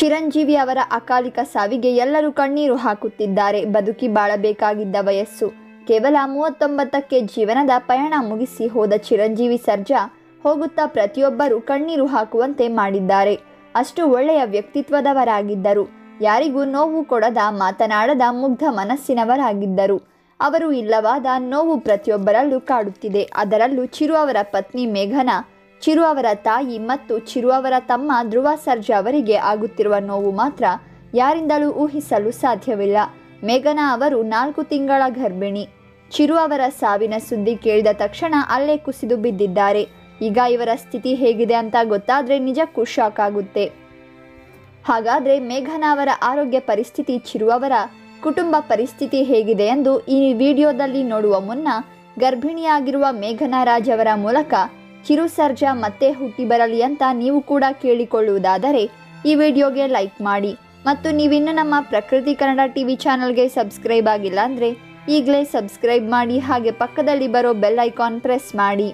ಚಿರಂಜೀವಿ ಅವರ ಅಕಾಲಿಕ ಸಾವಿಗೆ ಎಲ್ಲರೂ ಕಣ್ಣೀರು ಹಾಕುತ್ತಿದ್ದಾರೆ ಬದುಕಿ ಬಾಳಬೇಕಾಗಿದ್ದ ವಯಸ್ಸು ಕೇವಲ ಮೂವತ್ತೊಂಬತ್ತಕ್ಕೆ ಜೀವನದ ಪಯಣ ಮುಗಿಸಿ ಹೋದ ಚಿರಂಜೀವಿ ಸರ್ಜಾ ಹೋಗುತ್ತಾ ಪ್ರತಿಯೊಬ್ಬರೂ ಕಣ್ಣೀರು ಹಾಕುವಂತೆ ಮಾಡಿದ್ದಾರೆ ಅಷ್ಟು ಒಳ್ಳೆಯ ವ್ಯಕ್ತಿತ್ವದವರಾಗಿದ್ದರು ಯಾರಿಗೂ ನೋವು ಕೊಡದ ಮಾತನಾಡದ ಮುಗ್ಧ ಮನಸ್ಸಿನವರಾಗಿದ್ದರು ಅವರು ಇಲ್ಲವಾದ ನೋವು ಪ್ರತಿಯೊಬ್ಬರಲ್ಲೂ ಕಾಡುತ್ತಿದೆ ಅದರಲ್ಲೂ ಚಿರು ಅವರ ಪತ್ನಿ ಮೇಘನಾ ಚಿರು ಅವರ ತಾಯಿ ಮತ್ತು ಚಿರು ಅವರ ತಮ್ಮ ಧ್ರುವ ಸರ್ಜಾ ಅವರಿಗೆ ಆಗುತ್ತಿರುವ ನೋವು ಮಾತ್ರ ಯಾರಿಂದಲೂ ಊಹಿಸಲು ಸಾಧ್ಯವಿಲ್ಲ ಮೇಘನಾ ಅವರು ನಾಲ್ಕು ತಿಂಗಳ ಗರ್ಭಿಣಿ ಚಿರು ಅವರ ಸಾವಿನ ಸುದ್ದಿ ಕೇಳಿದ ತಕ್ಷಣ ಅಲ್ಲೇ ಕುಸಿದು ಬಿದ್ದಿದ್ದಾರೆ ಈಗ ಇವರ ಸ್ಥಿತಿ ಹೇಗಿದೆ ಅಂತ ಗೊತ್ತಾದ್ರೆ ನಿಜಕ್ಕೂ ಶಾಕ್ ಆಗುತ್ತೆ ಹಾಗಾದ್ರೆ ಮೇಘನಾ ಅವರ ಆರೋಗ್ಯ ಪರಿಸ್ಥಿತಿ ಚಿರು ಅವರ ಕುಟುಂಬ ಪರಿಸ್ಥಿತಿ ಹೇಗಿದೆ ಎಂದು ಈ ವಿಡಿಯೋದಲ್ಲಿ ನೋಡುವ ಮುನ್ನ ಗರ್ಭಿಣಿಯಾಗಿರುವ ಮೇಘನಾ ರಾಜ್ ಅವರ ಮೂಲಕ ಚಿರು ಸರ್ಜಾ ಮತ್ತೆ ಹುಟ್ಟಿ ಬರಲಿ ಅಂತ ನೀವು ಕೂಡ ಕೇಳಿಕೊಳ್ಳುವುದಾದರೆ ಈ ವಿಡಿಯೋಗೆ ಲೈಕ್ ಮಾಡಿ ಮತ್ತು ನೀವಿನ್ನು ನಮ್ಮ ಪ್ರಕೃತಿ ಕನ್ನಡ ಟಿವಿ ಚಾನಲ್ಗೆ ಸಬ್ಸ್ಕ್ರೈಬ್ ಆಗಿಲ್ಲ ಅಂದರೆ ಈಗಲೇ ಸಬ್ಸ್ಕ್ರೈಬ್ ಮಾಡಿ ಹಾಗೆ ಪಕ್ಕದಲ್ಲಿ ಬರೋ ಬೆಲ್ ಐಕಾನ್ ಪ್ರೆಸ್ ಮಾಡಿ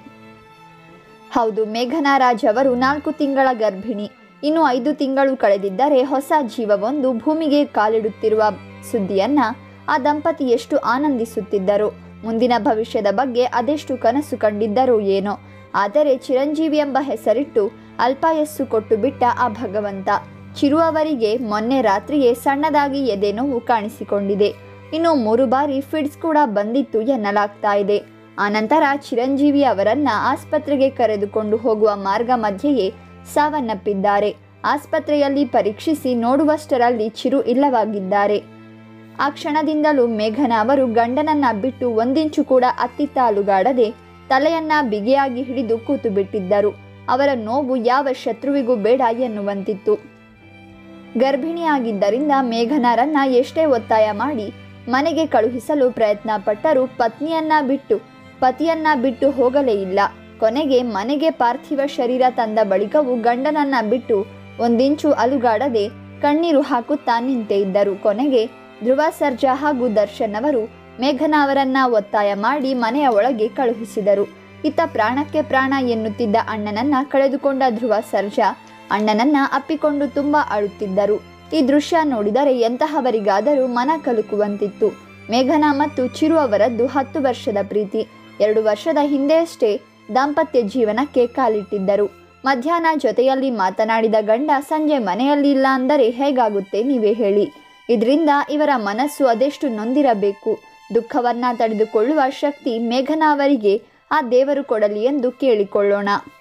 ಹೌದು ಮೇಘನಾ ರಾಜ್ ಅವರು ನಾಲ್ಕು ತಿಂಗಳ ಗರ್ಭಿಣಿ ಇನ್ನು ಐದು ತಿಂಗಳು ಕಳೆದಿದ್ದರೆ ಹೊಸ ಜೀವವೊಂದು ಭೂಮಿಗೆ ಕಾಲಿಡುತ್ತಿರುವ ಸುದ್ದಿಯನ್ನ ಆ ದಂಪತಿ ಎಷ್ಟು ಆನಂದಿಸುತ್ತಿದ್ದರು ಮುಂದಿನ ಭವಿಷ್ಯದ ಬಗ್ಗೆ ಅದೆಷ್ಟು ಕನಸು ಕಂಡಿದ್ದರೋ ಏನೋ ಆದರೆ ಚಿರಂಜೀವಿ ಎಂಬ ಹೆಸರಿಟ್ಟು ಅಲ್ಪಾಯಸ್ಸು ಕೊಟ್ಟು ಬಿಟ್ಟ ಆ ಭಗವಂತ ಚಿರು ಅವರಿಗೆ ಮೊನ್ನೆ ರಾತ್ರಿಯೇ ಸಣ್ಣದಾಗಿ ಎದೆ ನೋವು ಕಾಣಿಸಿಕೊಂಡಿದೆ ಇನ್ನು ಮೂರು ಬಾರಿ ಫಿಡ್ಸ್ ಕೂಡ ಬಂದಿತ್ತು ಎನ್ನಲಾಗ್ತಾ ಇದೆ ಆನಂತರ ಚಿರಂಜೀವಿ ಅವರನ್ನ ಆಸ್ಪತ್ರೆಗೆ ಕರೆದುಕೊಂಡು ಹೋಗುವ ಮಾರ್ಗ ಮಧ್ಯೆಯೇ ಸಾವನ್ನಪ್ಪಿದ್ದಾರೆ ಆಸ್ಪತ್ರೆಯಲ್ಲಿ ಪರೀಕ್ಷಿಸಿ ನೋಡುವಷ್ಟರಲ್ಲಿ ಚಿರು ಇಲ್ಲವಾಗಿದ್ದಾರೆ ಆ ಕ್ಷಣದಿಂದಲೂ ಮೇಘನ ಅವರು ಗಂಡನನ್ನ ಬಿಟ್ಟು ಒಂದಿಂಚು ಕೂಡ ಅತ್ತಿತ್ತ ಅಲುಗಾಡದೆ ತಲೆಯನ್ನ ಬಿಗಿಯಾಗಿ ಹಿಡಿದು ಕೂತು ಬಿಟ್ಟಿದ್ದರು ಅವರ ನೋವು ಯಾವ ಶತ್ರುವಿಗೂ ಬೇಡ ಎನ್ನುವಂತಿತ್ತು ಗರ್ಭಿಣಿಯಾಗಿದ್ದರಿಂದ ಮೇಘನಾರನ್ನ ಎಷ್ಟೇ ಒತ್ತಾಯ ಮಾಡಿ ಮನೆಗೆ ಕಳುಹಿಸಲು ಪ್ರಯತ್ನ ಪಟ್ಟರೂ ಪತ್ನಿಯನ್ನ ಬಿಟ್ಟು ಪತಿಯನ್ನ ಬಿಟ್ಟು ಹೋಗಲೇ ಇಲ್ಲ ಕೊನೆಗೆ ಮನೆಗೆ ಪಾರ್ಥಿವ ಶರೀರ ತಂದ ಬಳಿಕವೂ ಗಂಡನನ್ನ ಬಿಟ್ಟು ಒಂದಿಂಚು ಅಲುಗಾಡದೆ ಕಣ್ಣೀರು ಹಾಕುತ್ತಾ ನಿಂತೇ ಇದ್ದರು ಕೊನೆಗೆ ಧ್ರುವ ಸರ್ಜಾ ಹಾಗೂ ದರ್ಶನ್ ಅವರು ಮೇಘನಾ ಅವರನ್ನ ಒತ್ತಾಯ ಮಾಡಿ ಮನೆಯ ಒಳಗೆ ಕಳುಹಿಸಿದರು ಇತ್ತ ಪ್ರಾಣಕ್ಕೆ ಪ್ರಾಣ ಎನ್ನುತ್ತಿದ್ದ ಅಣ್ಣನನ್ನ ಕಳೆದುಕೊಂಡ ಧ್ರುವ ಸರ್ಜಾ ಅಣ್ಣನನ್ನ ಅಪ್ಪಿಕೊಂಡು ತುಂಬಾ ಅಳುತ್ತಿದ್ದರು ಈ ದೃಶ್ಯ ನೋಡಿದರೆ ಎಂತಹವರಿಗಾದರೂ ಮನ ಕಲುಕುವಂತಿತ್ತು ಮೇಘನಾ ಮತ್ತು ಚಿರು ಅವರದ್ದು ಹತ್ತು ವರ್ಷದ ಪ್ರೀತಿ ಎರಡು ವರ್ಷದ ಹಿಂದೆಯಷ್ಟೇ ದಾಂಪತ್ಯ ಜೀವನಕ್ಕೆ ಕಾಲಿಟ್ಟಿದ್ದರು ಮಧ್ಯಾಹ್ನ ಜೊತೆಯಲ್ಲಿ ಮಾತನಾಡಿದ ಗಂಡ ಸಂಜೆ ಮನೆಯಲ್ಲಿ ಇಲ್ಲ ಅಂದರೆ ಹೇಗಾಗುತ್ತೆ ನೀವೇ ಹೇಳಿ ಇದರಿಂದ ಇವರ ಮನಸ್ಸು ಅದೆಷ್ಟು ನೊಂದಿರಬೇಕು ದುಃಖವನ್ನ ತಡೆದುಕೊಳ್ಳುವ ಶಕ್ತಿ ಮೇಘನಾ ಅವರಿಗೆ ಆ ದೇವರು ಕೊಡಲಿ ಎಂದು ಕೇಳಿಕೊಳ್ಳೋಣ